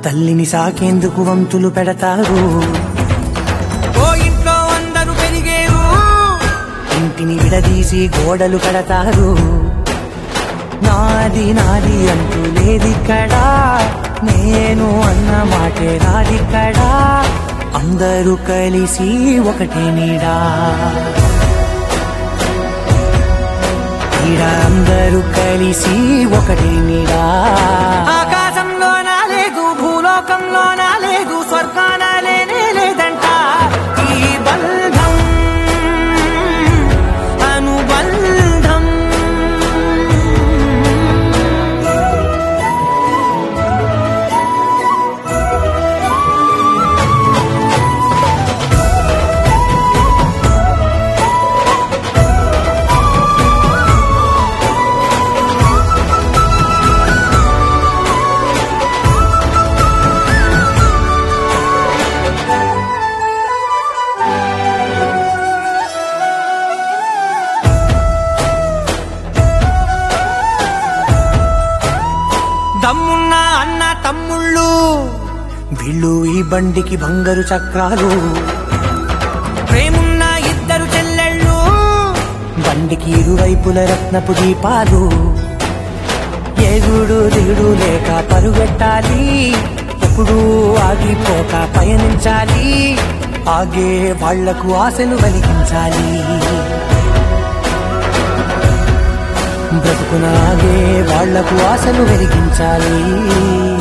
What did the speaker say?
తల్లిని సాకేందుకు వంతులు పెడతారు ఓ ఇంట్లో అందరూ పెరిగేరు ఇంటిని విడదీసి గోడలు కడతారు నాది నాది అంటూ లేదిక్కడా నేను అన్న మాటే రాదిక్కడా అందరూ కలిసి ఒకటే నీడా ఈడ అందరూ కలిసి ఒకటే నీడా ఆకాశంలో నా లేదు భూలోకంలో నా లేదు స్వర్గాన లేనే లేదంట ఈ బంధం అనుబంధం దమ్మున్న అన్న తమ్ముళ్ళు వీళ్ళు ఈ బండికి బంగారు చక్రాలు ప్రేమున్న ఇద్దరు చెల్లెళ్ళు బండికి ఇరువైపుల రత్నపు దీపాలు ఎగుడు దిగుడు లేక పరుగెట్టాలి ఎప్పుడు ఆగిపోక పయనించాలి ఆగే వాళ్లకు ఆశలు కలిగించాలి బ్రతుకునాగే వాళ్లకు ఆశలు వెలిగించాలి